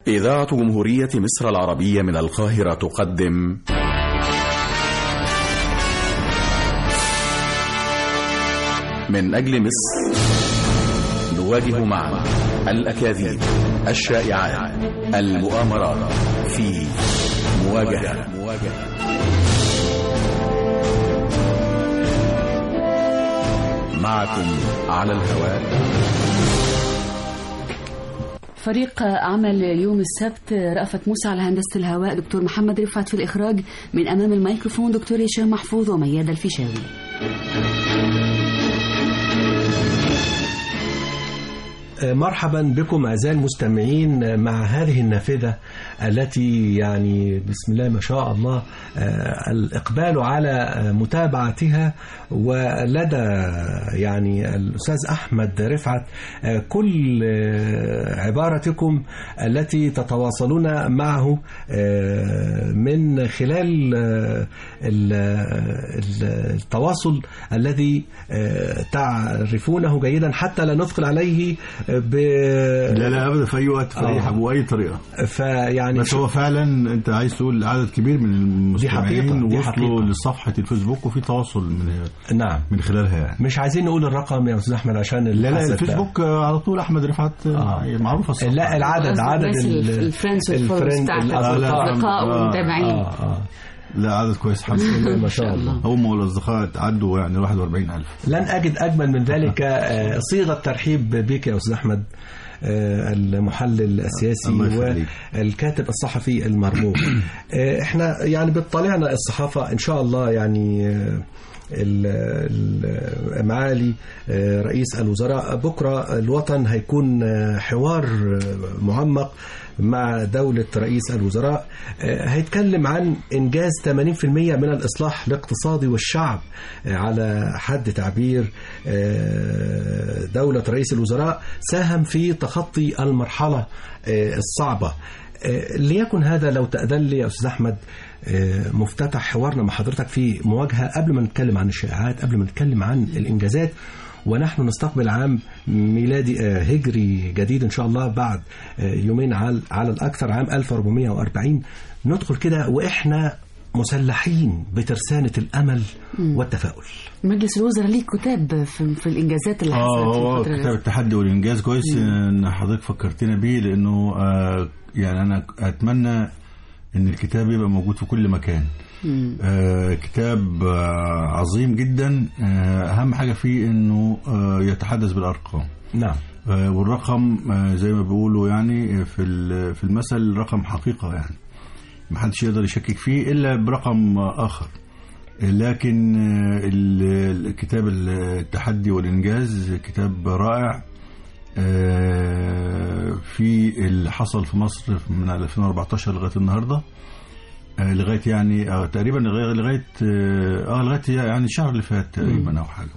إذاعة جمهورية مصر العربية من القاهرة تقدم من أجل مصر نواجه معا الأكاذيب الشائعات المؤامرات في مواجهة معكم على الهواء فريق عمل يوم السبت رأفت موسى على هندسة الهواء دكتور محمد رفعت في الإخراج من أمام الميكروفون دكتور هشام محفوظ وميادة الفيشاوي مرحبا بكم أعزائي المستمعين مع هذه النافذة التي يعني بسم الله ما شاء الله الإقبال على متابعتها ولدى يعني الأستاذ أحمد رفعت كل عبارتكم التي تتواصلون معه من خلال التواصل الذي تعرفونه جيدا حتى لا نثقل عليه ب... لا لا ابدا في اي وقت في اي حاجه واي طريقه فيعني بس هو فعلا انت عايز تقول عدد كبير من المستمعين وصلوا لصفحه الفيسبوك وفي تواصل من نعم من خلالها يعني مش عايزين نقول الرقم يا استاذ احمد عشان لا لا الفيسبوك على طول احمد رفعت آه. معروفه الصفحه لا العدد عدد الفريندز والفولورز بتاعتك الاصدقاء والمتابعين آه آه. لا عدد كويس الحمد لله ما شاء الله هم والاصدقاء عدوا يعني 41000 لن اجد اجمل من ذلك صيغه ترحيب بك يا استاذ احمد المحلل السياسي والكاتب الصحفي المرموق احنا يعني بتطلعنا الصحافه ان شاء الله يعني معالي رئيس الوزراء بكره الوطن هيكون حوار معمق مع دولة رئيس الوزراء هيتكلم عن إنجاز 80% من الإصلاح الاقتصادي والشعب على حد تعبير دولة رئيس الوزراء ساهم في تخطي المرحلة الصعبة ليكن هذا لو تأذن لي يا أستاذ أحمد مفتتح حوارنا مع حضرتك في مواجهة قبل ما نتكلم عن الشائعات قبل ما نتكلم عن الإنجازات ونحن نستقبل عام ميلادي هجري جديد إن شاء الله بعد يومين على على الأكثر عام 1440 ندخل كده وإحنا مسلحين بترسانة الأمل والتفاؤل مجلس الوزراء ليه كتاب في, في الإنجازات اللي حصلت اه هو كتاب التحدي والإنجاز كويس إن حضرتك فكرتنا بيه لأنه آه يعني أنا أتمنى إن الكتاب يبقى موجود في كل مكان آه كتاب آه عظيم جدا آه أهم حاجة فيه إنه آه يتحدث بالأرقام نعم آه والرقم آه زي ما بيقولوا يعني في في المثل رقم حقيقة يعني ما حدش يقدر يشكك فيه إلا برقم آخر لكن الكتاب التحدي والإنجاز كتاب رائع في اللي حصل في مصر من 2014 لغاية النهاردة لغاية يعني تقريبا لغاية اه لغاية يعني الشهر اللي فات تقريبا أو حاجة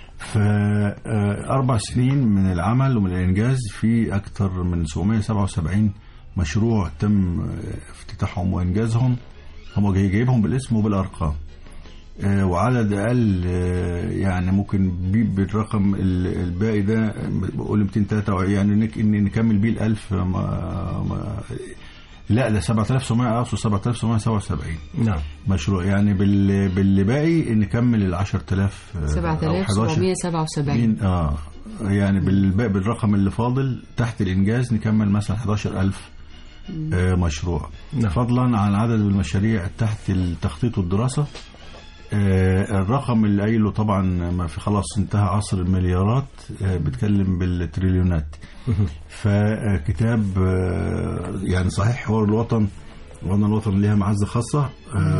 فأربع سنين من العمل ومن الإنجاز في أكثر من 777 مشروع تم افتتاحهم وإنجازهم هم جايبهم بالاسم وبالأرقام وعدد أقل يعني ممكن بالرقم الباقي ده بقول 203 يعني نكمل بيه الألف ما ما لا ده 7900 اقصد 7977 نعم مشروع يعني بال باللي باقي نكمل ال 10000 7777 اه يعني بالباقي بالرقم اللي فاضل تحت الانجاز نكمل مثلا 11000 آه مشروع نعم. فضلا عن عدد المشاريع تحت التخطيط والدراسه آه الرقم اللي قايله طبعا ما في خلاص انتهى عصر المليارات آه بيتكلم بالتريليونات فكتاب آه يعني صحيح حوار الوطن وأن الوطن لها معزة خاصة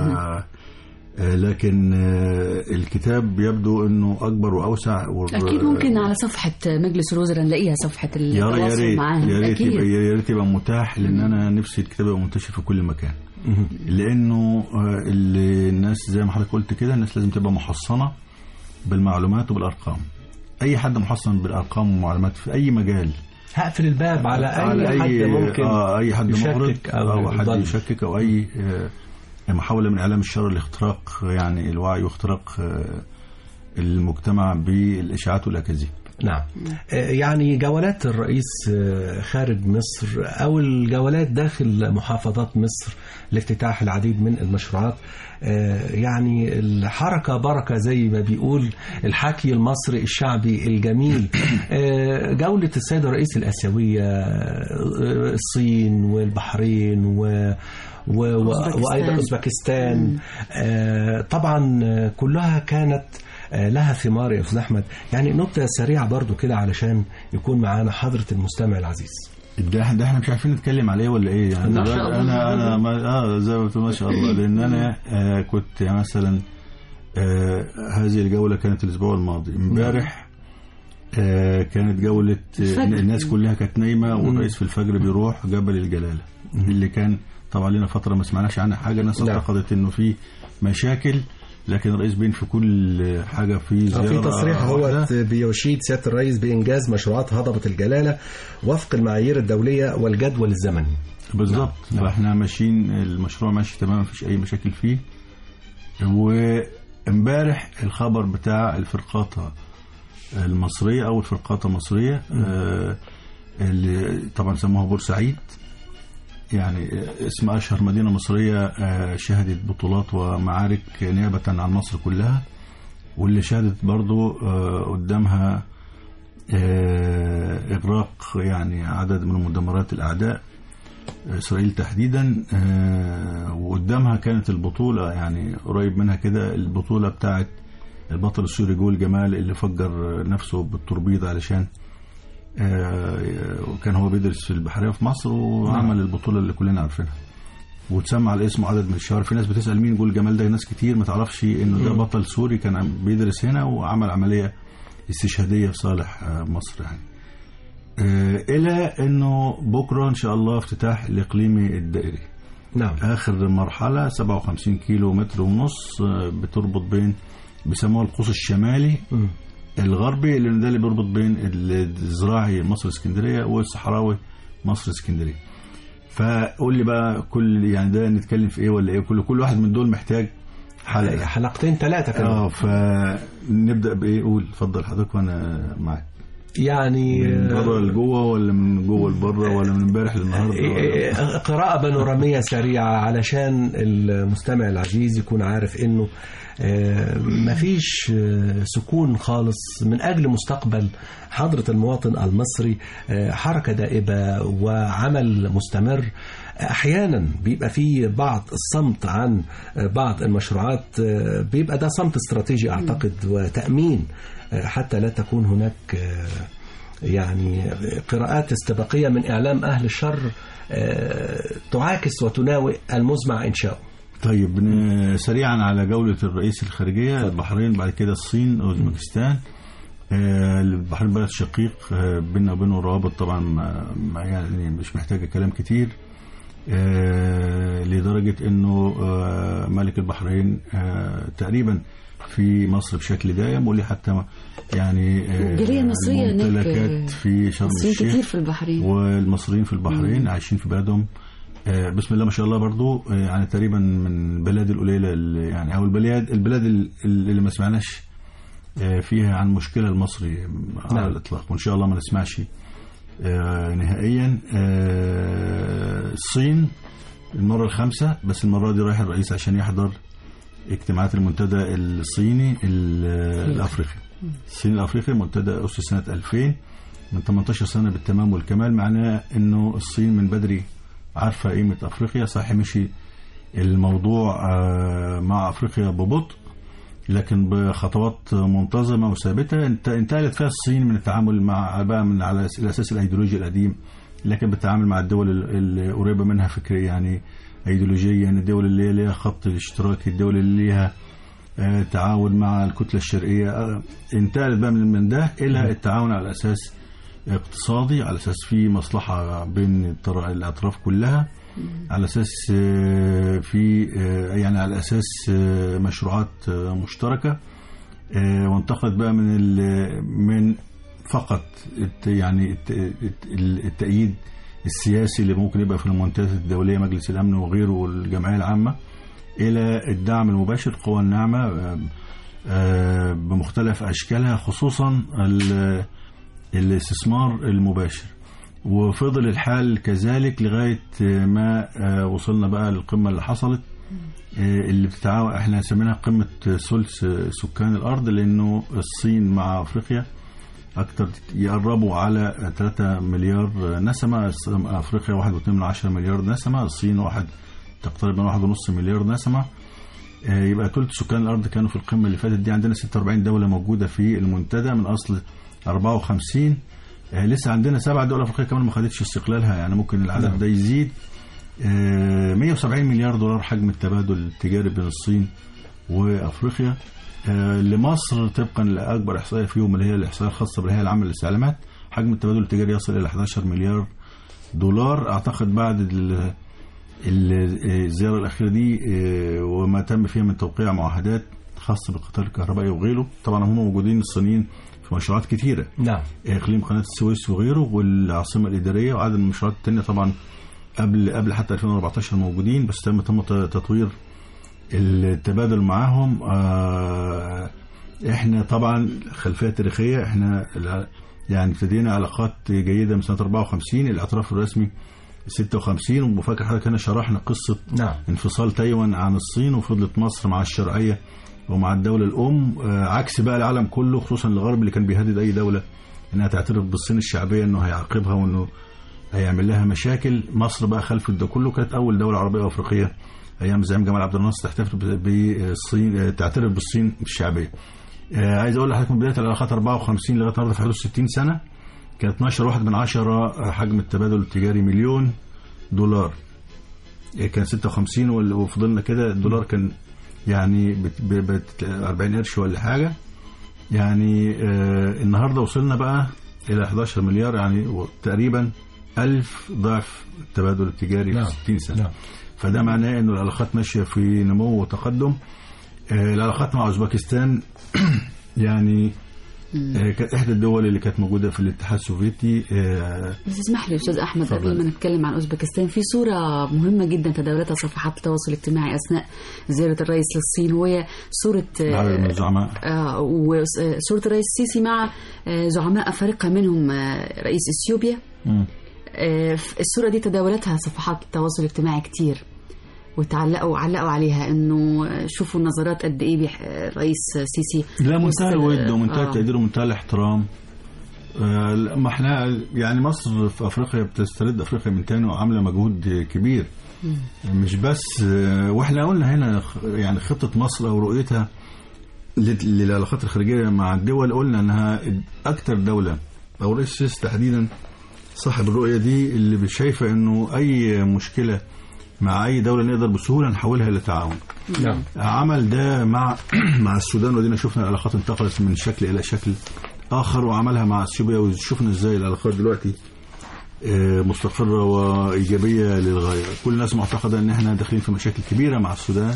لكن الكتاب يبدو انه اكبر واوسع اكيد ممكن على صفحه مجلس الوزراء نلاقيها صفحه التواصل معاهم يا ريت يا ريت يبقى متاح لان انا نفسي الكتاب يبقى منتشر في كل مكان لانه اللي الناس زي ما حضرتك قلت كده الناس لازم تبقى محصنه بالمعلومات وبالارقام اي حد محصن بالارقام والمعلومات في اي مجال هقفل الباب على اي, على حد أي ممكن آه اي حد مغرض أو, او حد يضل. يشكك او اي آه محاوله من اعلام الشر لاختراق يعني الوعي واختراق آه المجتمع بالاشاعات والاكاذيب نعم آه، يعني جولات الرئيس آه، خارج مصر أو الجولات داخل محافظات مصر لافتتاح العديد من المشروعات آه، يعني الحركة بركة زي ما بيقول الحكي المصري الشعبي الجميل آه، جولة السيد الرئيس الآسيوية آه، الصين والبحرين و و- و- أوزبكستان. وأيضا أوزبكستان آه، طبعا آه، كلها كانت آه، لها ثمار يا أستاذ أحمد يعني نقطة سريعة برضو كده علشان يكون معانا حضرة المستمع العزيز ده ده احنا مش عارفين نتكلم عليه ولا ايه يعني ما ده شاء الله. انا انا ما اه زي ما بتقول ما شاء الله لان انا آه كنت يعني مثلا آه هذه الجوله كانت الاسبوع الماضي امبارح آه كانت جوله آه الفجر. الناس كلها كانت نايمه والرئيس في الفجر بيروح جبل الجلاله اللي كان طبعا لنا فتره ما سمعناش عنها حاجه الناس نعم. اعتقدت انه في مشاكل لكن الرئيس بين في كل حاجه في زياره في تصريح واحدة. هو بيشيد سيادة الرئيس بإنجاز مشروعات هضبة الجلالة وفق المعايير الدولية والجدول الزمني بالظبط نعم. فاحنا ماشيين المشروع ماشي تمام مفيش اي مشاكل فيه وامبارح الخبر بتاع الفرقاطه المصريه او الفرقاطه المصريه آه، اللي طبعا سموها بورسعيد يعني اسم اشهر مدينه مصريه آه، شهدت بطولات ومعارك نيابه عن مصر كلها واللي شهدت برضو آه، قدامها آه، اغراق يعني عدد من مدمرات الاعداء اسرائيل تحديدا آه، وقدامها كانت البطوله يعني قريب منها كده البطوله بتاعت البطل السوري جول جمال اللي فجر نفسه بالتربيط علشان آه، وكان هو بيدرس في البحريه في مصر وعمل البطوله اللي كلنا عارفينها وتسمى على اسمه عدد من الشهر في ناس بتسال مين جول جمال ده ناس كتير ما تعرفش انه ده بطل سوري كان عم- بيدرس هنا وعمل عمليه استشهاديه في صالح آه، مصر يعني آه، الى انه بكره ان شاء الله افتتاح الاقليمي الدائري نعم اخر مرحله 57 كيلو متر ونص آه، بتربط بين بيسموها القوس الشمالي مم. الغربي لان ده اللي بيربط بين الزراعي مصر اسكندريه والصحراوي مصر اسكندريه فقول لي بقى كل يعني ده نتكلم في ايه ولا ايه كل كل واحد من دول محتاج حلقه حلقتين ثلاثة كده اه فنبدا بايه قول اتفضل حضرتك وانا معاك يعني من آه، بره لجوه ولا من جوه لبره ولا من امبارح للنهارده ولا- قراءة بانورامية سريعة علشان المستمع العزيز يكون عارف انه آه، مفيش آه، سكون خالص من اجل مستقبل حضرة المواطن المصري آه، حركة دائبة وعمل مستمر احيانا بيبقى فيه بعض الصمت عن آه، بعض المشروعات آه، بيبقى ده صمت استراتيجي اعتقد وتأمين آه، حتى لا تكون هناك آه، يعني قراءات استباقية من إعلام أهل الشر آه، تعاكس وتناوئ المزمع إنشاؤه طيب ن- سريعا على جولة الرئيس الخارجية البحرين بعد كده الصين أوزبكستان آه، البحرين بلد شقيق آه، بيننا وبينه روابط طبعا ما- ما يعني مش محتاجة كلام كتير آه، لدرجة انه آه، ملك البحرين آه، تقريبا في مصر بشكل دائم واللي حتى يعني آه، جالية مصرية هناك، الممتلكات في شرم مصريين الشيخ كتير في البحرين والمصريين في البحرين عايشين في بلادهم آه، بسم الله ما شاء الله برضو آه، يعني تقريبا من البلاد القليله اللي- يعني او البلاد البلاد ال- اللي ما سمعناش آه، فيها عن مشكله المصري على نعم. الاطلاق وان شاء الله ما نسمعش آه، نهائيا آه، الصين المره الخامسه بس المره دي رايح الرئيس عشان يحضر اجتماعات المنتدى الصيني ال- الافريقي الصيني الافريقي منتدى اسس سنه 2000 من 18 سنه بالتمام والكمال معناه انه الصين من بدري عارفه قيمه افريقيا صحيح مشي الموضوع آه، مع افريقيا ببطء لكن بخطوات منتظمه وثابته انت- انتقلت فيها الصين من التعامل مع بقى من على الاساس الايديولوجي القديم لكن بالتعامل مع الدول ال- اللي قريبه منها فكريا يعني ايديولوجيا الدول اللي هي ليها خط الاشتراك الدول اللي ليها آه، تعاون مع الكتله الشرقيه آه، انتقلت بقى من من ده الى التعاون على اساس اقتصادي على اساس في مصلحه بين الطر- الاطراف كلها على اساس آه، في آه، يعني على اساس آه، مشروعات آه، مشتركه آه، وانتقلت بقى من ال- من فقط الت- يعني الت- الت- التأييد السياسي اللي ممكن يبقى في المنتديات الدولية مجلس الأمن وغيره والجمعية العامة إلى الدعم المباشر قوى الناعمة آه، آه، بمختلف أشكالها خصوصا ال- الاستثمار المباشر وفضل الحال كذلك لغايه ما آه، وصلنا بقى للقمه اللي حصلت آه، اللي بتتعاون احنا سميناها قمه ثلث سكان الارض لانه الصين مع افريقيا اكتر يقربوا على 3 مليار نسمه افريقيا 1.2 من 10 مليار نسمه الصين واحد تقترب من 1.5 مليار نسمه آه، يبقى ثلث سكان الارض كانوا في القمه اللي فاتت دي عندنا 46 دوله موجوده في المنتدى من اصل 54 آه، لسه عندنا سبع دول افريقيه كمان ما خدتش استقلالها يعني ممكن العدد نعم. ده يزيد آه، 170 مليار دولار حجم التبادل التجاري بين الصين وافريقيا آه، لمصر طبقا لاكبر احصائيه فيهم اللي هي الاحصائيه الخاصه بالهيئه العامه للاستعلامات حجم التبادل التجاري يصل الى 11 مليار دولار اعتقد بعد ال- ال- الزياره الاخيره دي آه، وما تم فيها من توقيع معاهدات خاصه بالقطار الكهربائي وغيره طبعا هم موجودين الصينيين في مشروعات كثيره نعم اقليم قناه السويس وغيره والعاصمه الاداريه وعدد من المشروعات الثانيه طبعا قبل قبل حتى 2014 موجودين بس تم تم تطوير التبادل معاهم آه، احنا طبعا خلفيه تاريخيه احنا الع- يعني ابتدينا علاقات جيده من سنه 54 الاعتراف الرسمي 56 وفاكر حضرتك هنا شرحنا قصه نعم انفصال تايوان عن الصين وفضلت مصر مع الشرعيه ومع الدوله الام آه، عكس بقى العالم كله خصوصا الغرب اللي كان بيهدد اي دوله انها تعترف بالصين الشعبيه انه هيعاقبها وانه هيعمل لها مشاكل مصر بقى خلفت ده كله كانت اول دوله عربيه وافريقيه ايام زعيم جمال عبد الناصر تحتفل ب- بالصين آه، تعترف بالصين الشعبيه آه، عايز اقول لحضرتك من بدايه العلاقات 54 لغايه النهارده في حدود 60 سنه كانت 12 واحد من عشرة حجم التبادل التجاري مليون دولار كان 56 وال- وفضلنا كده الدولار كان يعني بت- ب- بت- 40 قرش ولا حاجه يعني آه النهارده وصلنا بقى الى 11 مليار يعني و- تقريبا ألف ضعف التبادل التجاري نعم. في 60 سنه نعم فده معناه انه العلاقات ماشيه في نمو وتقدم آه العلاقات مع اوزبكستان يعني آه كانت احدى الدول اللي كانت موجوده في الاتحاد السوفيتي آه بس اسمح لي يا استاذ احمد اتفضل. قبل ما نتكلم عن اوزبكستان في صوره مهمه جدا تداولتها صفحات التواصل الاجتماعي اثناء زياره الرئيس للصين وهي صوره عدد من الزعماء آه، وصورة الرئيس السيسي مع آه، زعماء أفارقة منهم آه، رئيس إثيوبيا مم. آه، ف- الصورة دي تداولتها صفحات التواصل الاجتماعي كتير وتعلقوا علقوا عليها انه آه، شوفوا النظرات قد ايه بيح- آه، الرئيس سيسي لا منتهى وسط- الود ومنتهى آه. التقدير ومنتهى الاحترام آه، لا، ما احنا يعني مصر في افريقيا بتسترد افريقيا من تاني وعامله مجهود كبير مش بس آه، واحنا قلنا هنا خ- يعني خطه مصر او رؤيتها لل- للعلاقات الخارجيه مع الدول قلنا انها اكثر دوله او رئيس السيسي تحديدا صاحب الرؤيه دي اللي شايفه انه اي مشكله مع اي دوله نقدر بسهوله نحولها لتعاون نعم عمل ده مع مع السودان ودينا شفنا العلاقات انتقلت من شكل الى شكل اخر وعملها مع اثيوبيا وشفنا ازاي العلاقات دلوقتي آه، مستقره وايجابيه للغايه كل الناس معتقده ان احنا داخلين في مشاكل كبيره مع السودان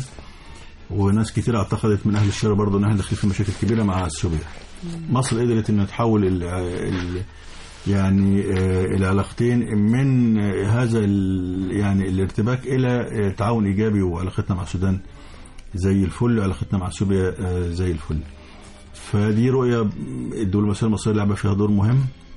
وناس كتير اعتقدت من اهل الشارع برضه ان احنا داخلين في مشاكل كبيره مع اثيوبيا مصر قدرت انها تحول ال ال يعني آه، العلاقتين من آه، هذا ال- يعني الارتباك الى آه، تعاون ايجابي وعلاقتنا مع السودان زي الفل علاقتنا مع اثيوبيا آه، زي الفل فدي رؤيه الدبلوماسيه المصريه لعبه فيها دور مهم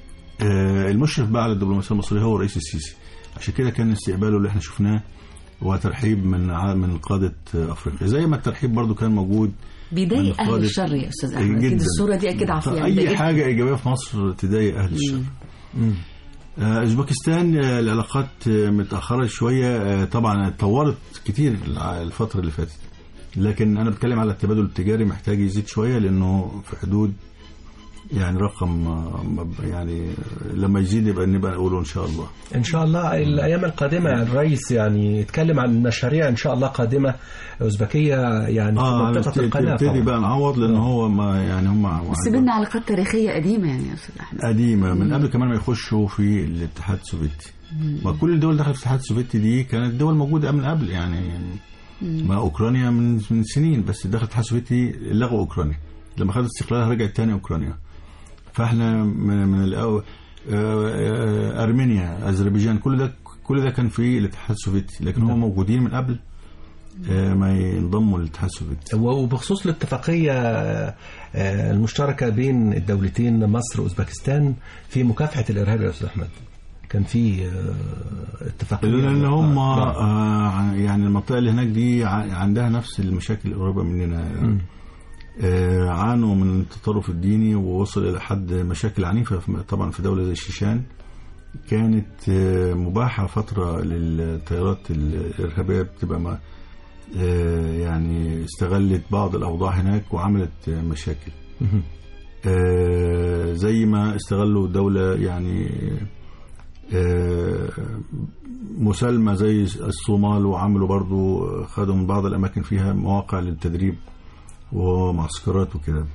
آه، المشرف بقى على الدبلوماسيه المصريه هو الرئيس السيسي عشان كده كان استقباله اللي احنا شفناه وترحيب من ع- من قاده آه، افريقيا زي ما الترحيب برضو كان موجود بيضايق من اهل قادة- الشر يا استاذ احمد اكيد جداً. الصوره دي اكيد عارفه يعني اي بيضايق- حاجه ايجابيه في مصر تضايق اهل الشر مم. آه، اوزبكستان آه، العلاقات آه، متاخره شويه آه، طبعا اتطورت كتير الع- الفتره اللي فاتت لكن انا بتكلم على التبادل التجاري محتاج يزيد شويه لانه في حدود يعني رقم آه، مب- يعني لما يزيد يبقى نبقى نقوله ان شاء الله ان شاء الله الايام القادمه الرئيس يعني يتكلم عن مشاريع ان شاء الله قادمه اوزبكيه يعني في اه منطقه القناه نبتدي طبعاً. بقى نعوض لان هو ما يعني هم بس بينا علاقات تاريخيه قديمه يعني يا استاذ احمد قديمه من قبل كمان ما يخشوا في الاتحاد السوفيتي ما كل الدول اللي دخلت في الاتحاد السوفيتي دي كانت دول موجوده من قبل يعني ما اوكرانيا من من سنين بس دخلت الاتحاد السوفيتي لغوا اوكرانيا لما خدت استقلالها رجعت تاني اوكرانيا فاحنا من من الأول آه، آه، ارمينيا اذربيجان كل ده كل ده كان في الاتحاد السوفيتي لكن هم موجودين من قبل آه، ما ينضموا للاتحاد السوفيتي وبخصوص الاتفاقية آه، المشتركة بين الدولتين مصر وأوزبكستان في مكافحة الإرهاب يا أستاذ أحمد كان في آه، اتفاقية لان هم آه، نعم. آه يعني المنطقه اللي هناك دي ع- عندها نفس المشاكل القريبه مننا آه عانوا من التطرف الديني ووصل الى حد مشاكل عنيفه في- طبعا في دوله زي الشيشان كانت آه مباحه فتره للتيارات الارهابيه بتبقى ما آه يعني استغلت بعض الاوضاع هناك وعملت آه، مشاكل مهم. آه، زي ما استغلوا دولة يعني آه، مسالمة زي الصومال وعملوا برضو خدوا من بعض الأماكن فيها مواقع للتدريب ومعسكرات وكده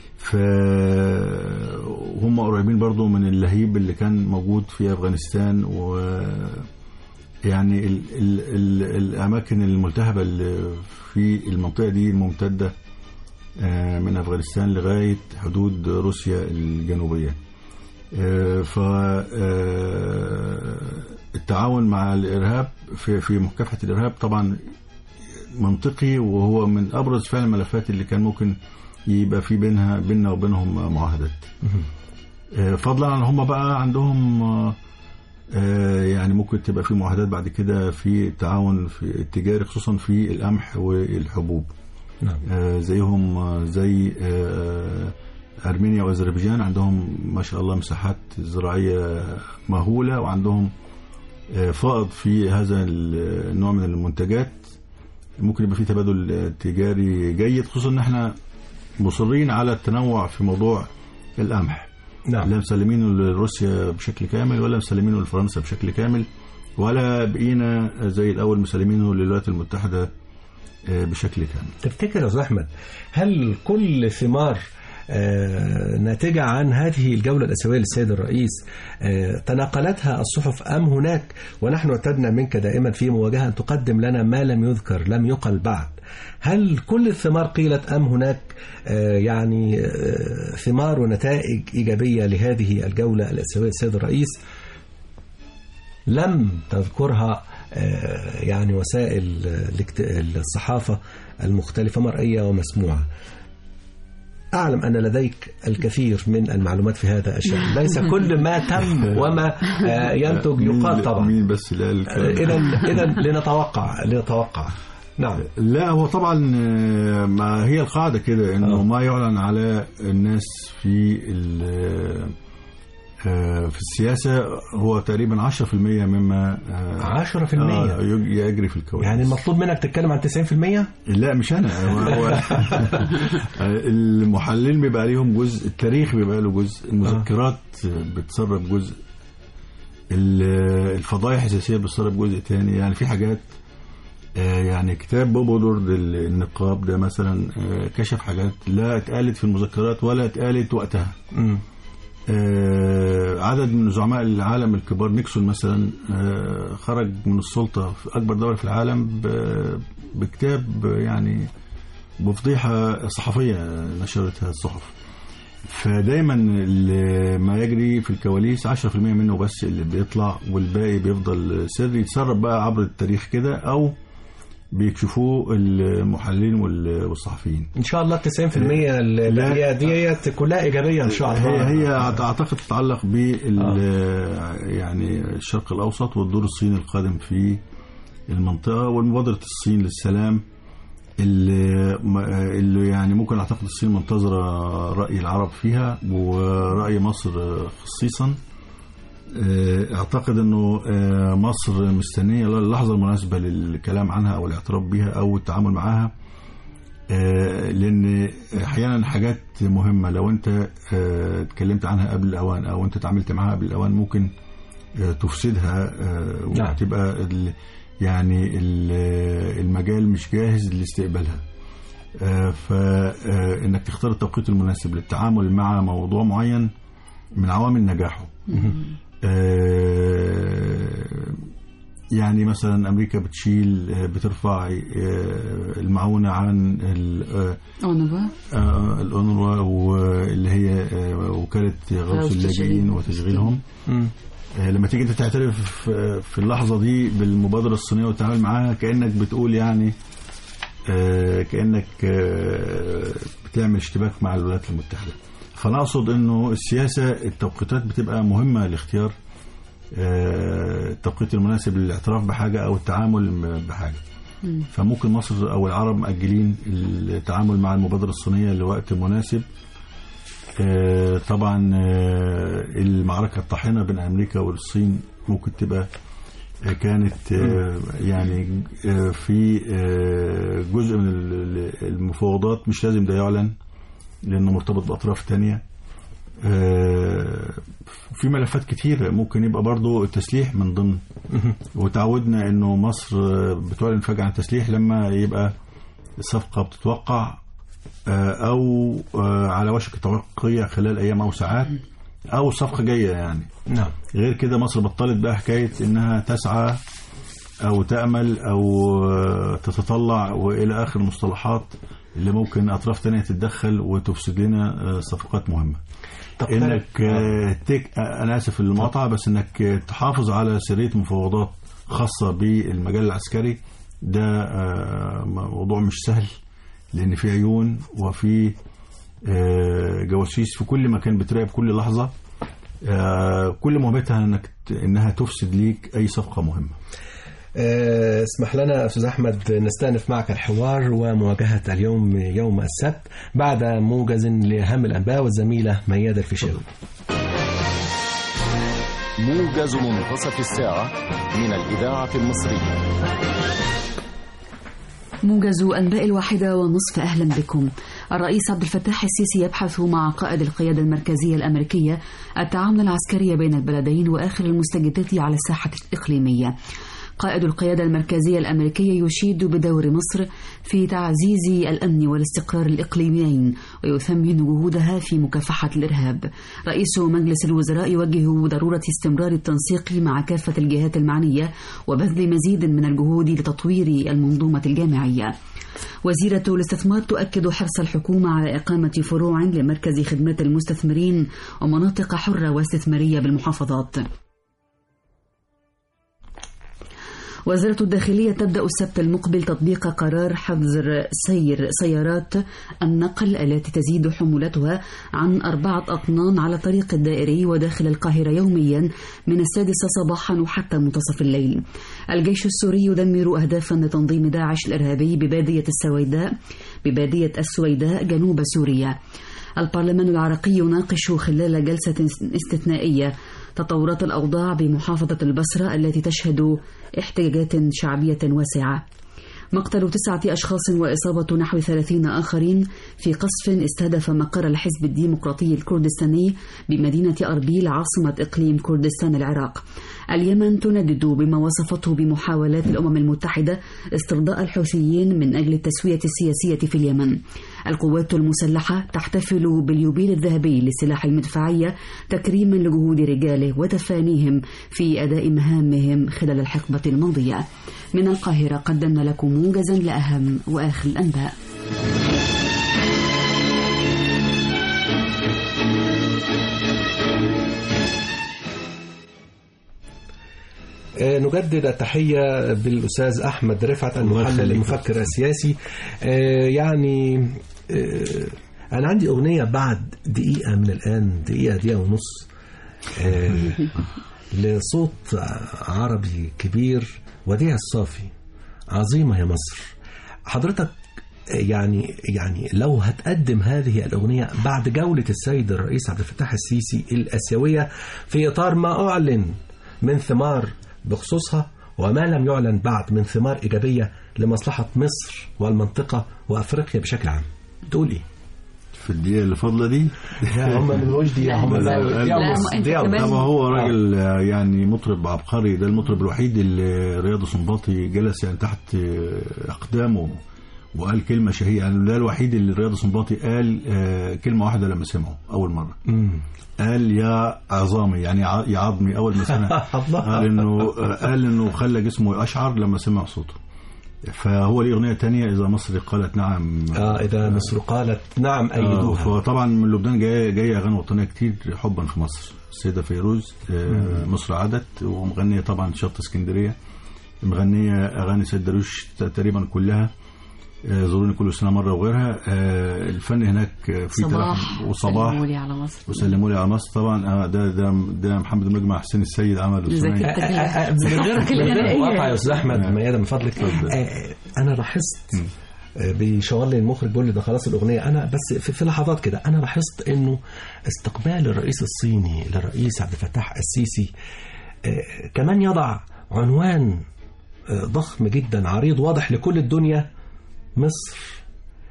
فهم قريبين برضو من اللهيب اللي كان موجود في أفغانستان و يعني ال ال ال الأماكن الملتهبة اللي في المنطقة دي ممتدة آه، من أفغانستان لغاية حدود روسيا الجنوبية ف التعاون مع الإرهاب في في مكافحة الإرهاب طبعا منطقي وهو من أبرز فعلا الملفات اللي كان ممكن يبقى في بينها بيننا وبينهم معاهدات آه، فضلا عن هم بقى عندهم آه، آه، يعني ممكن تبقى في معاهدات بعد كده في التعاون في التجاري خصوصا في القمح والحبوب نعم. آه، زيهم آه، زي آه، أرمينيا وأذربيجان عندهم ما شاء الله مساحات زراعية مهولة وعندهم آه، فائض في هذا النوع من المنتجات ممكن يبقى في تبادل تجاري جيد خصوصا ان احنا مصرين على التنوع في موضوع القمح نعم لا مسلمينه لروسيا بشكل كامل ولا مسلمينه لفرنسا بشكل كامل ولا بقينا زي الاول مسلمينه للولايات المتحده آه، بشكل كامل تفتكر يا أستاذ أحمد هل كل ثمار آه، ناتجة عن هذه الجولة الأسيوية للسيد الرئيس آه، تناقلتها الصحف أم هناك ونحن اعتدنا منك دائما في مواجهة أن تقدم لنا ما لم يذكر لم يقل بعد هل كل الثمار قيلت أم هناك آه، يعني آه، ثمار ونتائج إيجابية لهذه الجولة الأسيوية للسيد الرئيس لم تذكرها آه، يعني وسائل آه، الاكت- الصحافة المختلفة مرئية ومسموعة أعلم أن لديك الكثير من المعلومات في هذا الشأن ليس كل ما تم وما آه، ينتج يقال مين- طبعا مين بس اللي قال الكلام ده؟ إذا إذا لنتوقع لنتوقع نعم لا هو طبعا آه، ما هي القاعده كده انه آه. ما يعلن على الناس في ال- آه، في السياسه هو تقريبا 10% مما آه، 10% آه، يج- يجري في الكواليس يعني المطلوب منك تتكلم عن 90% لا مش انا هو هو المحللين بيبقى ليهم جزء التاريخ بيبقى له جزء المذكرات بتسرب جزء ال- الفضايح السياسيه بتسرب جزء تاني يعني في حاجات آه، يعني كتاب بوب وودورد النقاب ده مثلا آه، كشف حاجات لا اتقالت في المذكرات ولا اتقالت وقتها مم. آه، عدد من زعماء العالم الكبار نيكسون مثلا آه، خرج من السلطة في أكبر دولة في العالم ب- بكتاب يعني بفضيحة صحفية نشرتها الصحف فدايما اللي ما يجري في الكواليس 10% منه بس اللي بيطلع والباقي بيفضل سري يتسرب بقى عبر التاريخ كده أو بيكشفوه المحللين وال- والصحفيين إن شاء الله 90% اللي لا. هي ديت كلها إيجابية إن شاء الله هي هي اعتقد تتعلق بال يعني الشرق الاوسط والدور الصيني القادم في المنطقه ومبادره الصين للسلام اللي اللي يعني ممكن اعتقد الصين منتظره راي العرب فيها وراي مصر خصيصا اعتقد انه مصر مستنيه اللحظه المناسبه للكلام عنها او الاعتراف بها او التعامل معها آه، لان احيانا حاجات مهمه لو انت آه، اتكلمت عنها قبل الاوان او انت اتعاملت معاها قبل الاوان ممكن آه، تفسدها آه، نعم. وتبقى ال- يعني ال- المجال مش جاهز لاستقبالها فانك تختار التوقيت المناسب للتعامل مع موضوع معين من عوامل نجاحه آه، يعني مثلا امريكا بتشيل آه، بترفع آه، المعونه عن ال- آه، أونبا آه، الأونروا واللي هي آه، وكالة غوث غوث اللاجئين اللاجئين. وتشغيلهم مم. آه، لما تيجي انت تعترف في- في اللحظة دي بالمبادرة الصينية والتعامل معاها كأنك بتقول يعني آه، كانك آه، بتعمل اشتباك مع الولايات المتحده فانا اقصد انه السياسه التوقيتات بتبقى مهمه لاختيار آه، التوقيت المناسب للاعتراف بحاجه او التعامل م- بحاجه فممكن مصر او العرب مأجلين التعامل مع المبادره الصينيه لوقت مناسب آه، طبعا آه، المعركه الطاحنه بين امريكا والصين ممكن تبقى آه، كانت آه، يعني آه، في آه، جزء من ال- المفاوضات مش لازم ده يعلن لانه مرتبط باطراف تانية آه، في ملفات كتير ممكن يبقى برضو التسليح من ضمن وتعودنا انه مصر آه، بتعلن فجأة عن التسليح لما يبقى الصفقة بتتوقع آه، او آه، على وشك التوقيع خلال ايام او ساعات او الصفقة جاية يعني نعم غير كده مصر بطلت بقى حكاية انها تسعى او تأمل او آه، تتطلع والى اخر المصطلحات اللي ممكن اطراف تانية تتدخل وتفسد لنا آه، صفقات مهمة طب انك آه، تك آه، انا اسف في المقاطعه بس انك آه، تحافظ على سريه مفاوضات خاصه بالمجال العسكري ده آه، موضوع مش سهل لان في عيون وفي آه، جواسيس في كل مكان بتراقب كل لحظه آه، كل مهمتها انك ت- انها تفسد ليك اي صفقه مهمه آه، اسمح لنا أستاذ أحمد نستأنف معك الحوار ومواجهة اليوم يوم السبت بعد موجز لأهم الأنباء والزميلة ميادة الفيشاوي موجز منتصف الساعة من الإذاعة المصرية موجز أنباء الواحدة ونصف أهلا بكم الرئيس عبد الفتاح السيسي يبحث مع قائد القيادة المركزية الأمريكية التعاون العسكري بين البلدين وآخر المستجدات على الساحة الإقليمية قائد القيادة المركزية الأمريكية يشيد بدور مصر في تعزيز الأمن والاستقرار الإقليميين ويثمن جهودها في مكافحة الإرهاب رئيس مجلس الوزراء يوجه ضرورة استمرار التنسيق مع كافة الجهات المعنية وبذل مزيد من الجهود لتطوير المنظومة الجامعية وزيرة الاستثمار تؤكد حرص الحكومة على إقامة فروع لمركز خدمات المستثمرين ومناطق حرة واستثمارية بالمحافظات وزارة الداخلية تبدأ السبت المقبل تطبيق قرار حظر سير سيارات النقل التي تزيد حمولتها عن أربعة أطنان على الطريق الدائري وداخل القاهرة يوميا من السادسة صباحا وحتى منتصف الليل الجيش السوري يدمر أهدافا لتنظيم داعش الإرهابي ببادية السويداء ببادية السويداء جنوب سوريا البرلمان العراقي يناقش خلال جلسة استثنائية تطورات الأوضاع بمحافظة البصرة التي تشهد احتجاجات شعبية واسعة مقتل تسعة أشخاص وإصابة نحو ثلاثين آخرين في قصف استهدف مقر الحزب الديمقراطي الكردستاني بمدينة أربيل عاصمة إقليم كردستان العراق اليمن تندد بما وصفته بمحاولات الأمم المتحدة استرضاء الحوثيين من أجل التسوية السياسية في اليمن القوات المسلحة تحتفل باليوبيل الذهبي للسلاح المدفعية تكريما لجهود رجاله وتفانيهم في أداء مهامهم خلال الحقبة الماضية من القاهرة قدمنا لكم موجزا لأهم وآخر الأنباء آه، نجدد التحية بالأستاذ أحمد رفعت المحلل يخليك. المفكر السياسي آه، يعني آه، أنا عندي أغنية بعد دقيقة من الآن دقيقة دقيقة ونص آه، لصوت عربي كبير وديع الصافي عظيمة يا مصر حضرتك يعني يعني لو هتقدم هذه الأغنية بعد جولة السيد الرئيس عبد الفتاح السيسي الآسيوية في إطار ما أعلن من ثمار بخصوصها وما لم يعلن بعد من ثمار إيجابية لمصلحة مصر والمنطقة وأفريقيا بشكل عام تقول إيه؟ في الدقيقه اللي فاضله دي هم ما بيقولوش دي لا، هم لا، دقيقة لا، ونص، أنت دقيقة كمان- ونص. طبعا هو راجل آه، يعني مطرب عبقري ده المطرب الوحيد اللي رياض سنباطي جلس يعني تحت آه، اقدامه وقال كلمه شهيره يعني ده الوحيد اللي رياض سنباطي قال آه، كلمه واحده لما سمعه اول مره مم. قال يا عظامي يعني ع- يا عظمي اول ما سمع الله. قال انه قال انه خلى جسمه اشعر لما سمع صوته فهو ليه اغنيه تانية اذا مصر قالت نعم آه إذا مصر قالت نعم آه، أيدوها فطبعا من لبنان جايه جايه اغاني وطنيه كتير حبا في مصر السيده فيروز آه، مصر عادت ومغنيه طبعا شط اسكندريه مغنيه اغاني سيد درويش ت- تقريبا كلها آه، زوروني كل سنه مره وغيرها آه، الفن هناك آه، في صباح تلاحم وصباح سلموا لي على مصر وسلموا لي على مصر طبعا آه، ده ده ده محمد المجمع حسين السيد عمله جزاك ثنائي. الله. آه، آه، من غير من غير الغنائية. مقاطعة يا استاذ احمد آه. ميادة من فضلك اتفضل. آه، انا لاحظت آه، بيشاور لي المخرج بيقول لي ده خلاص الاغنيه انا بس في, في لحظات كده انا لاحظت انه استقبال الرئيس الصيني للرئيس عبد الفتاح السيسي آه، كمان يضع عنوان آه، ضخم جدا عريض واضح لكل الدنيا مصر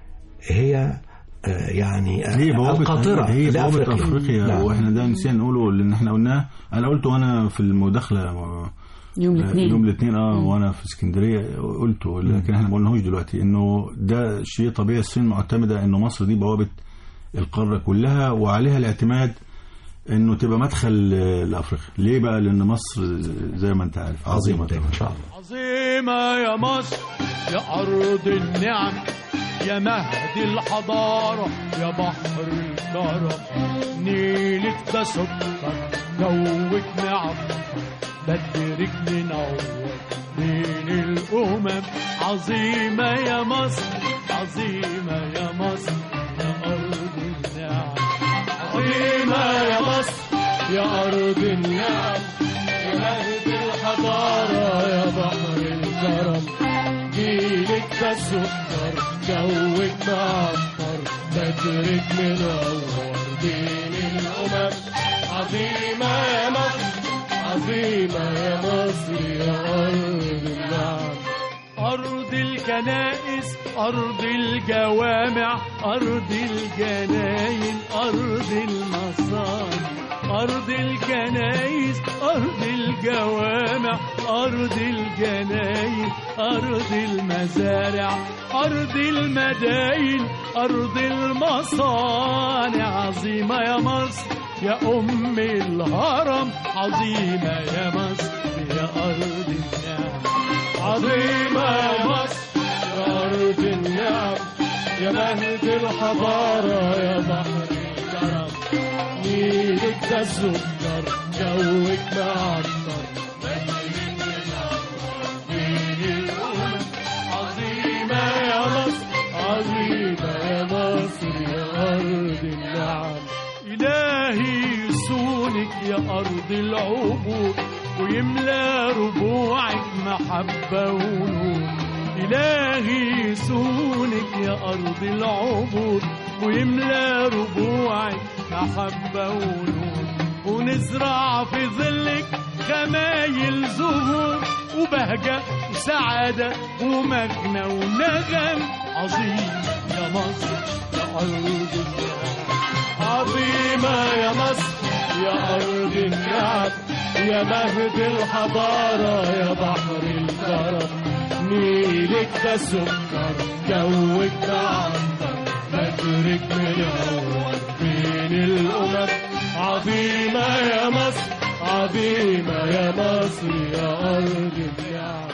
هي آه، يعني آه، هي بوابة القاطرة هي بوابة لأفريقيا. افريقيا نعم. واحنا ده نسينا نقوله لان احنا قلناه انا قلته وانا في المداخله آه، يوم يوم الاثنين الاثنين اه وانا في اسكندريه قلته لكن احنا ما قلناهوش دلوقتي انه ده شيء طبيعي الصين معتمده انه مصر دي بوابه القاره كلها وعليها الاعتماد انه تبقى مدخل آه، لافريقيا ليه بقى لان مصر زي ما انت عارف عظيمه دايما ان شاء الله عظيمة يا مصر يا أرض النعم يا مهد الحضارة يا بحر الكرم نيلك ده سكر جوك نعم بدرك منور بين الأمم عظيمة يا مصر عظيمة يا مصر يا أرض النعم عظيمة يا مصر يا أرض النعم يا مهد الحضارة يا بحر الكرم جيلك ده سكر جوك معطر بدرك منور بين الأمم عظيمة يا مصر عظيمة يا مصر يا أرض النعم أرض الكنائس أرض الجوامع أرض الجناين أرض المصانع أرض الكنائس أرض الجوامع أرض الجناين أرض المزارع أرض المداين أرض المصانع عظيمة يا مصر يا أم الهرم عظيمة يا مصر يا أرض النعم عظيمة يا مصر يا أرض النعم يا مهد الحضارة يا بحر الكرم نيلك ده سكر جوك معطر بين الأمم عظيمة يا مصر عظيمة يا مصر يا أرض النعم إلهي يسونك يا أرض العبور ويملى ربوعك محبة ونور إلهي يسونك يا أرض العبور ويملى ربوعك محبة ونور ونزرع في ظلك خمايل زهور وبهجة وسعادة ومجنى ونغم عظيم يا مصر يا أرض النعم عظيمة يا مصر يا أرض النعم يا مهد الحضارة يا بحر الكرم نيلك ده سكر جوك ده عنبر بدرك منور بين الأمم عظيمة يا مصر عظيمة يا مصر يا أرض النعم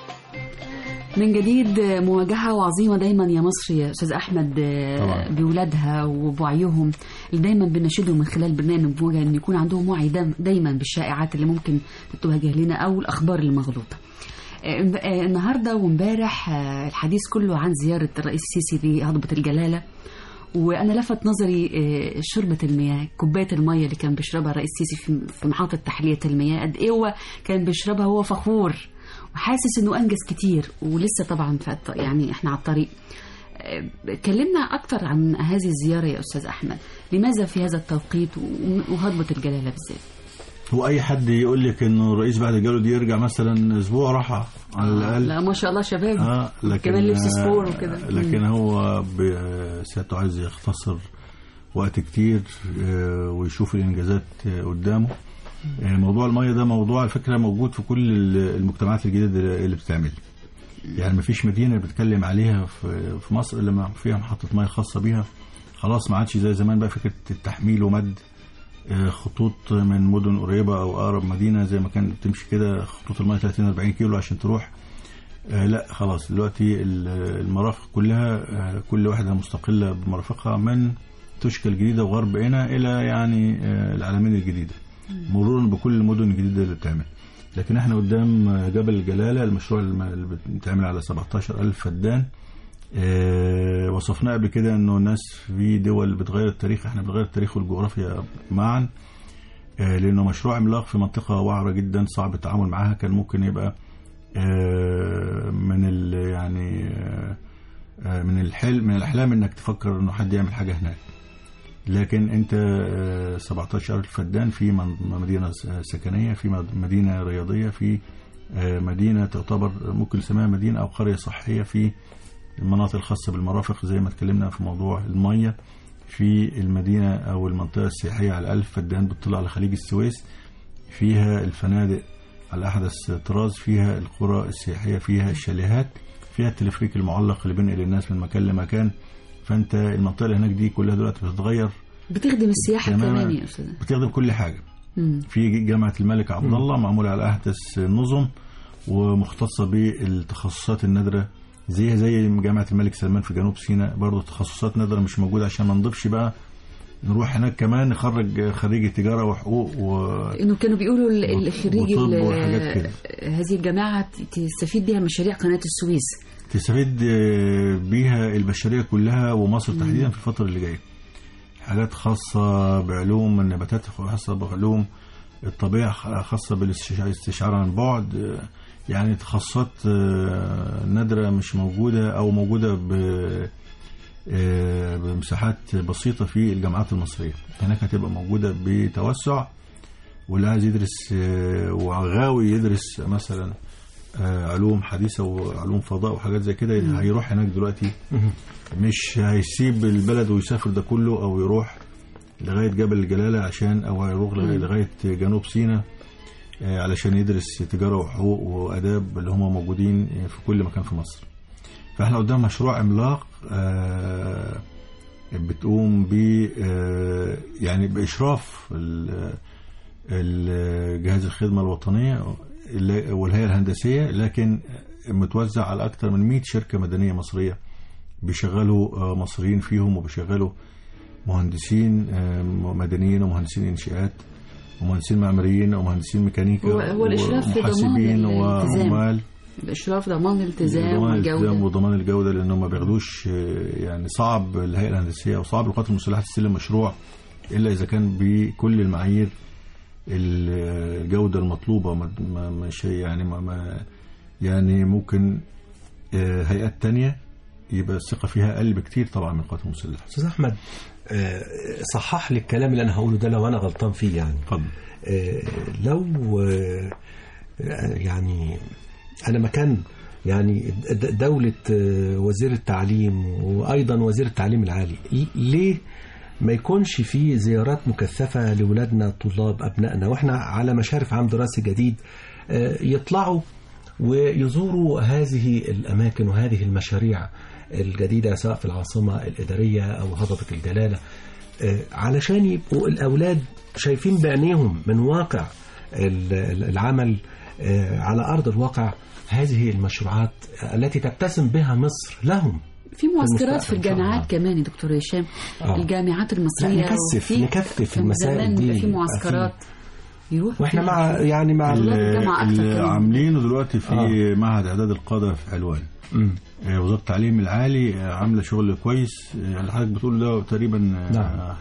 من جديد مواجهة وعظيمة دايما يا مصر يا أستاذ أحمد طبعا. بولادها وبوعيهم اللي دايما بنشدهم من خلال برنامج مواجهة أن يكون عندهم وعي دايم- دايما بالشائعات اللي ممكن تواجه لنا أو الأخبار المغلوطة آه، آه، النهاردة وامبارح آه، الحديث كله عن زيارة الرئيس السيسي لهضبة الجلالة وانا لفت نظري آه، شربة المياه كوبايه الميه اللي كان بيشربها الرئيس السيسي في- في محطه تحليه المياه قد ايه هو كان بيشربها وهو فخور وحاسس انه انجز كتير ولسه طبعا في الط- يعني احنا على الطريق آه، كلمنا اكتر عن هذه الزياره يا استاذ احمد لماذا في هذا التوقيت و- وهضبه الجلاله بالذات هو اي حد يقول لك انه الرئيس بعد الجوله دي يرجع مثلا اسبوع راحه على الاقل لا ما شاء الله شباب اه لكن كمان لبس سبور وكده لكن هو ب- سيادته عايز يختصر وقت كتير آه، ويشوف الانجازات آه، قدامه آه، موضوع الميه ده موضوع على فكره موجود في كل ال- المجتمعات الجديده اللي بتتعمل يعني مفيش مدينه بتتكلم عليها في في مصر الا ما فيها محطه ميه خاصه بيها خلاص ما عادش زي زمان بقى فكره التحميل ومد آه، خطوط من مدن قريبه او اقرب مدينه زي ما كانت بتمشي كده خطوط الميه 30 40 كيلو عشان تروح آه، لا خلاص دلوقتي ال- المرافق كلها آه، كل واحدة مستقلة بمرافقها من تشكى الجديدة وغرب هنا إلى يعني آه، العالمين الجديدة مرورا بكل المدن الجديدة اللي بتعمل لكن احنا قدام آه، جبل الجلالة المشروع الم- اللي بيتعمل على 17 ألف فدان آه، وصفناه قبل كده انه الناس في دول بتغير التاريخ احنا بنغير التاريخ والجغرافيا معا آه، لانه مشروع عملاق في منطقه وعره جدا صعب التعامل معاها كان ممكن يبقى آه، من ال يعني آه، آه، من الحلم من الاحلام انك تفكر انه حد يعمل حاجه هناك لكن انت آه، 17 فدان في من- مدينه س- سكنيه في مد- مدينه رياضيه في آه، مدينه تعتبر ممكن نسميها مدينه او قريه صحيه في المناطق الخاصه بالمرافق زي ما اتكلمنا في موضوع الميه في المدينه او المنطقه السياحيه على ألف فدان بتطل على خليج السويس فيها الفنادق على احدث طراز فيها القرى السياحيه فيها الشاليهات فيها التلفريك المعلق اللي بينقل الناس من مكان لمكان فانت المنطقه اللي هناك دي كلها دلوقتي بتتغير بتخدم السياحة تماماً. كمان يا أستاذ بتخدم كل حاجه مم. في جامعه الملك عبد الله معموله على احدث نظم ومختصه بالتخصصات النادره زيها زي جامعه الملك سلمان في جنوب سيناء برضه تخصصات نادره مش موجوده عشان ما نضيفش بقى نروح هناك كمان نخرج خريج تجاره وحقوق و انه كانوا بيقولوا ال- وط- الخريج وطب ال- وحاجات كده. هذه الجامعة ت- تستفيد بها مشاريع قناة السويس تستفيد آه، بيها البشريه كلها ومصر تحديدا في الفتره اللي جايه حاجات خاصه بعلوم النباتات خاصه بعلوم الطبيعه خاصه بالاستشعار عن بعد آه، يعني تخصصات آه، نادره مش موجوده او موجوده ب آه، بمساحات بسيطه في الجامعات المصريه هناك هتبقى موجوده بتوسع واللي عايز يدرس آه، وغاوي يدرس مثلا آه، علوم حديثه وعلوم فضاء وحاجات زي كده هيروح هناك دلوقتي مش هيسيب البلد ويسافر ده كله او يروح لغايه جبل الجلاله عشان او هيروح لغايه لغاية جنوب سيناء آه، علشان يدرس تجاره وحقوق واداب اللي هم موجودين في كل مكان في مصر. فاحنا قدام مشروع عملاق آه، بتقوم ب آه، يعني باشراف ال- ال- جهاز الخدمه الوطنيه اللي- والهيئه الهندسيه لكن متوزع على اكثر من 100 شركه مدنيه مصريه بيشغلوا آه، مصريين فيهم وبيشغلوا مهندسين آه، مدنيين ومهندسين انشاءات ومهندسين معماريين ومهندسين ميكانيكا هو- هو الإشراف في ضمان ومحاسبين الالتزام. وعمال بإشراف ضمان الالتزام ضمان الالتزام والجودة وضمان الجوده لانهم ما بياخدوش آه، يعني صعب الهيئه الهندسيه او صعب القوات المسلحه تستلم مشروع الا اذا كان بكل المعايير ال- الجوده المطلوبه ما- ما- مش يعني ما ما يعني ممكن آه، هيئات تانية يبقى الثقه فيها اقل بكتير طبعا من القوات المسلحه استاذ احمد آه، صحح لي الكلام اللي انا هقوله ده لو انا غلطان فيه يعني اتفضل آه، لو آه، آه، يعني انا مكان يعني د- دولة آه، وزير التعليم وأيضا وزير التعليم العالي ل- ليه ما يكونش في زيارات مكثفة لولادنا طلاب أبنائنا وإحنا على مشارف عام دراسي جديد آه، يطلعوا ويزوروا هذه الأماكن وهذه المشاريع الجديدة سواء في العاصمة الإدارية أو هضبة الجلالة آه، علشان يبقوا الأولاد شايفين بعينيهم من واقع ال- ال- العمل آه، على أرض الواقع هذه المشروعات التي تبتسم بها مصر لهم في معسكرات في المستقبل إن شاء الجامعات كمان يا دكتور هشام آه. الجامعات المصرية لا، نكثف- وفي- نكثف كان المسائل زمان دي. بيبقى في معسكرات يروح واحنا فيها. مع يعني مع والله اللي الجامعة أكتر اللي كمان. عاملينه دلوقتي في آه. معهد اعداد القاده في حلوان مم. آه، وزاره التعليم العالي آه، عامله شغل كويس آه، اللي حضرتك بتقول ده تقريبا آه، نعم.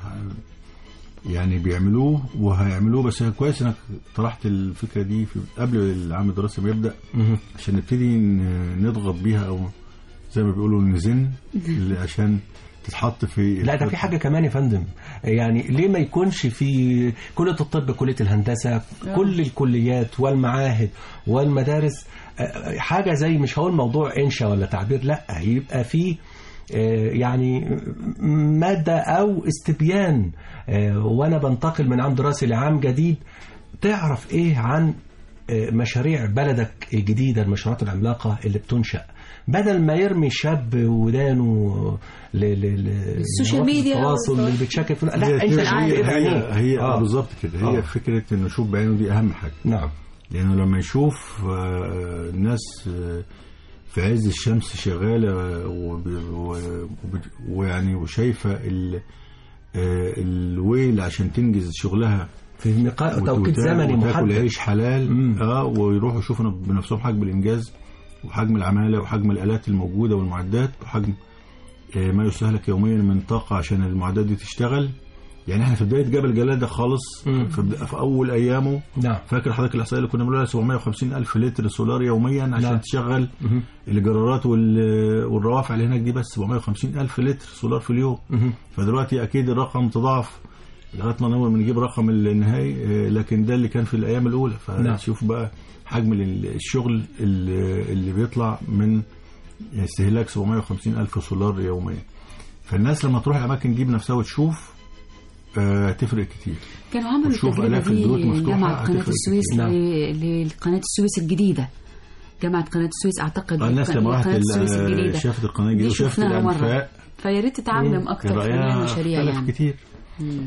يعني بيعملوه وهيعملوه بس كويس انك طرحت الفكره دي في قبل العام الدراسي ما يبدا مم. عشان نبتدي ن- نضغط بيها او زي ما بيقولوا نزن اللي عشان تتحط في لا ده في حاجة كمان يا فندم يعني ليه ما يكونش في كلية الطب كلية الهندسة كل الكليات والمعاهد والمدارس آه، حاجة زي مش هقول موضوع إنشا ولا تعبير لا يبقى في آه، يعني مادة أو استبيان آه، وأنا بنتقل من عام دراسي لعام جديد تعرف إيه عن آه، مشاريع بلدك الجديدة المشروعات العملاقة اللي بتنشأ بدل ما يرمي شاب ودانه ل ل ل السوشيال لمواقع ميديا التواصل والتواصل. اللي بتشكل في لا هي انت هي شايف هي, بعينيك. هي آه. بالظبط كده هي آه. فكره انه يشوف بعينه دي اهم حاجه نعم لانه لما يشوف آه، الناس آه، في عز الشمس شغاله وب- و- وب- ويعني وشايفه ال- آه، الويل عشان تنجز شغلها في نقاء توقيت وتاكل- زمني وتاكل محدد عيش حلال مم. اه ويروحوا يشوفوا بنفسهم حاجه بالانجاز وحجم العماله وحجم الالات الموجوده والمعدات وحجم آه، ما يستهلك يوميا من طاقه عشان المعدات دي تشتغل يعني احنا في بدايه جبل جلاله خالص مم. في, بد- في اول ايامه نعم فاكر حضرتك الاحصائيه اللي كنا بنقولها 750 الف لتر سولار يوميا عشان نعم. تشغل مهم. الجرارات وال- والروافع اللي هناك دي بس 750 الف لتر سولار في اليوم مهم. فدلوقتي اكيد الرقم تضاعف لغايه ما نقدر نجيب رقم النهائي آه، لكن ده اللي كان في الايام الاولى نعم. فشوف بقى حجم ال- الشغل اللي اللي بيطلع من استهلاك 750 الف سولار يوميا فالناس لما تروح الاماكن دي بنفسها وتشوف آه، تفرق كتير كانوا عملوا وتشوف التجربة آلاف البيوت دي مفتوحة جامعة قناة هتفرق السويس كتير. نعم. ل- لقناة السويس الجديدة جامعة قناة السويس أعتقد آه، الناس لما راحت قناة السويس ال- الجديدة شافت القناه دي الجديده وشافت شفناها مرة الانفاق فيا ريت تتعلم أكثر في رأيها المشاريع اختلف يعني كتير مم.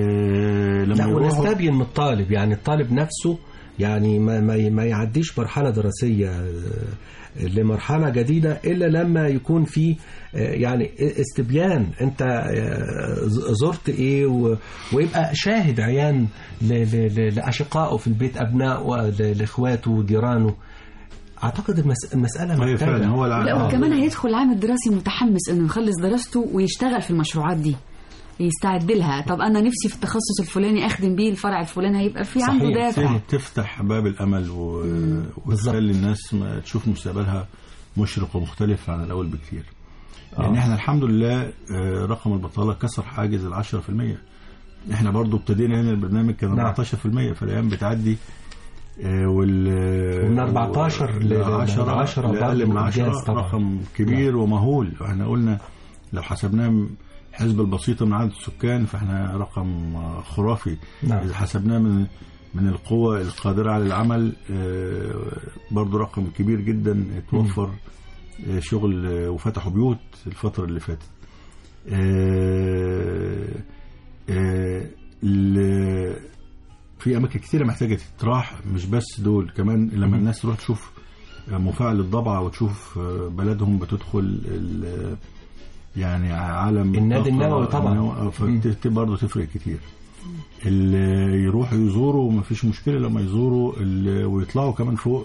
آه، لما لا يروحوا ونستبين من الطالب يعني الطالب نفسه يعني ما ما ما يعديش مرحله دراسيه آه، لمرحله جديده الا لما يكون في آه، يعني استبيان انت آه، زرت ايه و- ويبقى شاهد عيان ل- ل- ل- لاشقائه في البيت ابنائه ل- لاخواته وجيرانه اعتقد المس- المساله أيوة محتاجه فعلا هو الع- لا آه. وكمان هيدخل العام الدراسي متحمس انه يخلص دراسته ويشتغل في المشروعات دي يستعد لها طب انا نفسي في التخصص الفلاني اخدم بيه الفرع الفلاني هيبقى في عنده صحيح، دافع تفتح باب الامل و... وتخلي الناس ما تشوف مستقبلها مشرق ومختلف عن الاول بكتير يعني احنا الحمد لله آه، رقم البطاله كسر حاجز ال 10% احنا برضو ابتدينا هنا البرنامج كان نعم. 14% فالايام بتعدي آه، وال ومن 14 ل- ل- 10 10 اقل من برضو 10 إنجاز طبعا. رقم كبير ومهول احنا قلنا لو حسبناه الحسبة البسيطة من عدد السكان فاحنا رقم آه، خرافي نعم. إذا حسبناه من من القوة القادرة على العمل آه، برضو رقم كبير جدا توفر آه، شغل آه، وفتحوا بيوت الفترة اللي فاتت آه، آه، ال- في أماكن كتيرة محتاجة تتراح مش بس دول كمان لما الناس تروح تشوف آه، مفاعل الضبعة وتشوف آه، بلدهم بتدخل ال- يعني عالم النادي الطاقة النووي طبعا. النووي، فت- برضه تفرق كتير اللي يروحوا يزوروا مفيش مشكلة لما يزوروا ال- ويطلعوا كمان فوق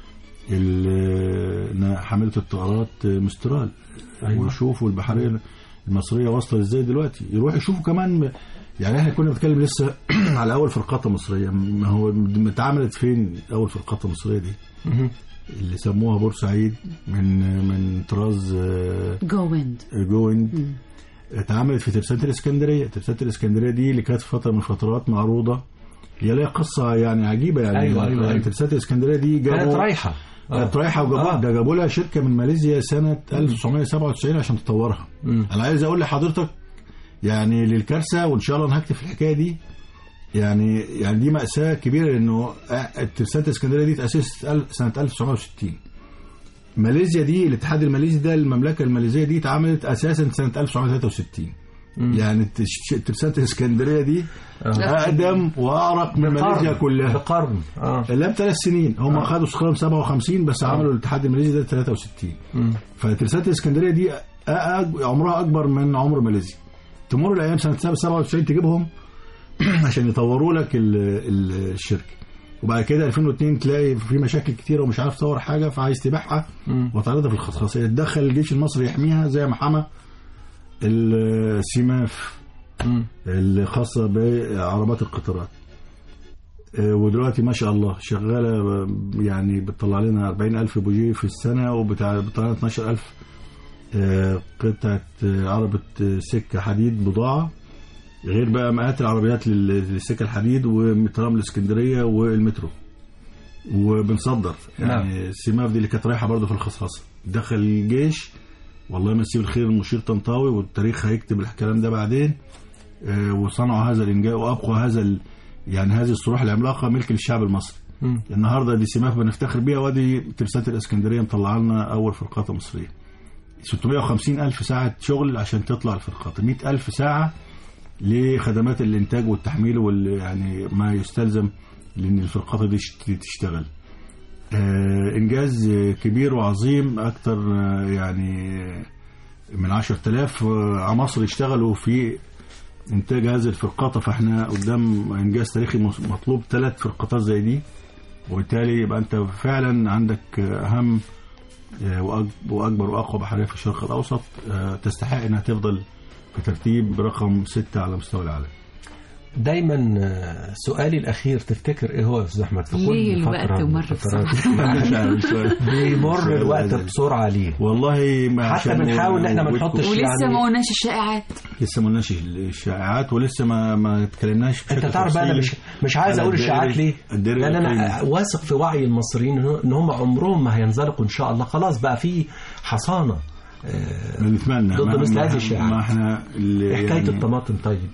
ال- حاملة الطائرات مسترال أيوة. ويشوفوا البحرية المصرية واصلة ازاي دلوقتي يروحوا يشوفوا كمان يعني احنا كنا بنتكلم لسه على اول فرقاطة مصرية ما هو اتعملت فين اول فرقاطة مصرية دي مهم. اللي سموها بورسعيد من من طراز آه، جو ويند جوينج اتعملت في ترسانة الاسكندرية ترسانة الاسكندرية دي اللي كانت في فترة من الفترات معروضة هي ليها قصة يعني عجيبة يعني أيوة، أيوة، أيوة. ترسانة الاسكندرية دي كانت جابوا رايحه كانت رايحة وجابوها آه. ده جابوا لها شركة من ماليزيا سنة 1997 عشان تطورها مم. أنا عايز أقول لحضرتك يعني للكارثة وإن شاء الله أنا هكتب في الحكاية دي يعني يعني دي مأساة كبيرة لأنه ترسانة الاسكندرية دي تأسست أل- سنة 1960 ماليزيا دي الاتحاد الماليزي ده المملكة الماليزية دي اتعملت أساسا سنة 1963 يعني التش- ترسانة الاسكندرية دي أقدم وأعرق من ماليزيا كلها بقرن اه لا بثلاث سنين هم خدوا استقلالهم 57 بس عملوا الاتحاد الماليزي ده 63 مم. فترسانة الاسكندريه دي أ- أ- عمرها اكبر من عمر ماليزيا تمر الايام سنه 97 تجيبهم عشان يطوروا لك ال- ال- الشركه وبعد كده 2002 تلاقي في مشاكل كتيره ومش عارف تطور حاجه فعايز تبيعها مم. وتعرضها في الخصخاصيه تدخل الجيش المصري يحميها زي ما حمى السماف مم. الخاصة بعربات القطارات آه، ودلوقتي ما شاء الله شغالة آه، يعني بتطلع لنا 40 ألف بوجيه في السنة وبتطلع لنا 12 ألف آه، قطعة آه، عربة آه، سكة حديد بضاعة غير بقى مئات العربيات لل- للسكة الحديد وترام الاسكندرية والمترو وبنصدر يعني السماف دي اللي كانت رايحة برضه في الخصخصة دخل الجيش والله يمسيه بالخير المشير طنطاوي والتاريخ هيكتب الكلام ده بعدين آه، وصنعوا هذا الانجاز وابقوا هذا ال... يعني هذه الصروح العملاقه ملك للشعب المصري. مم. النهارده دي سماف بنفتخر بيها وادي ترسانة الاسكندريه مطلع لنا اول فرقاطه مصريه. 650 الف ساعه شغل عشان تطلع الفرقاطه، 100 الف ساعه لخدمات الانتاج والتحميل وال يعني ما يستلزم لان الفرقاطه دي تشت- تشتغل. آه، انجاز آه، كبير وعظيم اكتر آه، يعني من 10000 عناصر يشتغلوا في انتاج هذه الفرقاطه فاحنا قدام انجاز تاريخي مس- مطلوب ثلاث فرقاطات زي دي وبالتالي يبقى انت فعلا عندك اهم آه، وأك- واكبر واقوى بحريه في الشرق الاوسط آه، تستحق انها تفضل في ترتيب رقم ستة على مستوى العالم دايما آه، سؤالي الاخير تفتكر ايه هو يا استاذ احمد في ليه كل الوقت فتره من مر الفترات مش عارف، مش عارف. بيمر الوقت بسرعه ليه والله ما حتى عشان بنحاول إن إحنا ما وجودكم- نحطش ولسه يعني- ما قلناش الشائعات لسه ما قلناش الشائعات ولسه ما ما اتكلمناش انت بشكل تعرف بقى انا مش تفصيلي مش عايز على اقول الدائري- الشائعات ليه؟ الدائري لان انا الإقليمي. واثق في وعي المصريين إن- ان هم عمرهم ما هينزلقوا ان شاء الله خلاص بقى في حصانه آه، بنتمنى ضد ما- مثل ما- هذه الشائعات. ما احنا اللي حكايه يعني- الطماطم طيب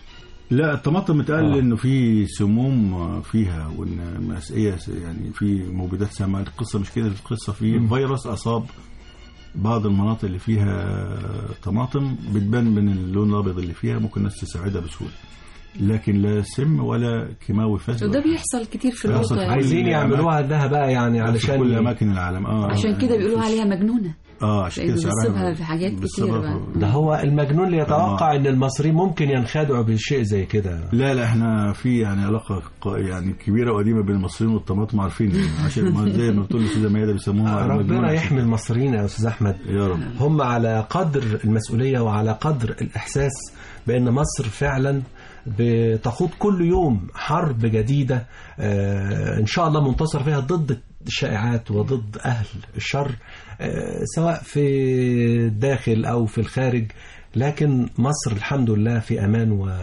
لا الطماطم اتقال آه. انه في سموم فيها وان مسئيه يعني في مبيدات سامه القصه مش كده القصه في فيروس اصاب بعض المناطق اللي فيها طماطم بتبان من اللون الابيض اللي فيها ممكن الناس تستبعدها بسهوله لكن لا سم ولا كيماوي فاسد وده بيحصل كتير في بيحصل الواقع في عايزين كل يعملوها لها بقى يعني علشان علشان كل اماكن العالم اه عشان كده بيقولوا عليها مجنونه اه عشان لأنه كده سعرها بيصيبها في حاجات كتير بيصيبها بقى. في- ده هو المجنون اللي يتوقع آه. ان المصريين ممكن ينخدعوا بشيء زي كده لا لا احنا في يعني علاقه ق- يعني كبيره وقديمه بين المصريين والطماطم عارفين عشان ما زي ما بتقول الاستاذه ميادة بيسموها ربنا المجنونة. يحمي المصريين يا استاذ احمد يا رب هم على قدر المسؤولية وعلى قدر الإحساس بأن مصر فعلا بتخوض كل يوم حرب جديدة آه، إن شاء الله منتصر فيها ضد الشائعات وضد أهل الشر آه، سواء في الداخل أو في الخارج لكن مصر الحمد لله في أمان و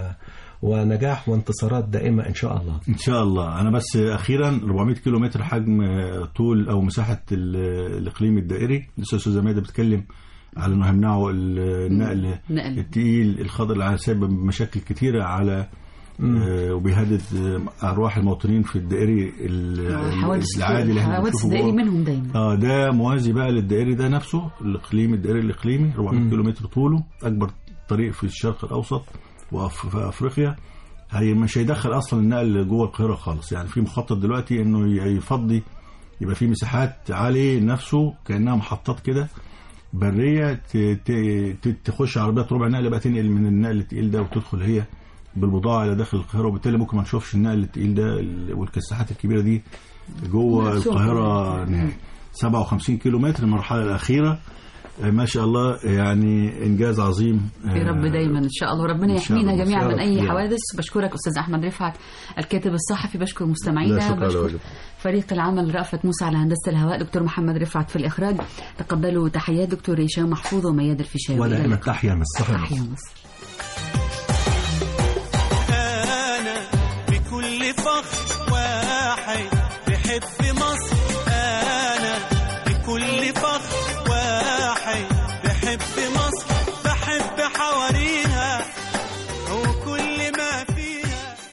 ونجاح وانتصارات دائمة إن شاء الله ان شاء الله انا بس اخيرا 400 كيلو متر حجم آه، طول او مساحه ال- الاقليم الدائري لسه الاستاذه ميادة بتتكلم على انه هيمنعوا ال- النقل نقل. التقيل الخضر اللي هيسبب مشاكل كتيره على آه، وبيهدد آه، ارواح المواطنين في الدائري ال- حوادث العادي اللي احنا حوادث بنشوفه الدائري جوه. منهم دايما اه ده موازي بقى للدائري ده نفسه الاقليم الدائري الاقليمي 400 كيلو متر طوله اكبر طريق في الشرق الاوسط وفي افريقيا هي مش هيدخل اصلا النقل جوه القاهره خالص يعني في مخطط دلوقتي انه ي- يفضي يبقى في مساحات عليه نفسه كانها محطات كده بريه ت- ت- ت- تخش عربيات ربع نقل بقى تنقل من النقل التقيل ده وتدخل هي بالبضاعه الى داخل القاهره وبالتالي ممكن ما نشوفش النقل التقيل ده ال- والكساحات الكبيره دي جوه نفسهم. القاهره نهائي 57 كيلو متر المرحله الاخيره آه، ما شاء الله يعني انجاز عظيم يا رب دايما ان شاء الله وربنا إن شاء يحمينا الله. جميعا يا من رب. اي يا رب. حوادث بشكرك استاذ احمد رفعت الكاتب الصحفي بشكر لا مستمعينا شكر على بشكر واجب. فريق العمل رأفت موسى على هندسه الهواء دكتور محمد رفعت في الاخراج تقبلوا تحيات دكتور هشام محفوظ ومياد الفيشاوي إلى ودائما اللقاء. تحيا مصر تحيا مصر أنا بكل فخر واحد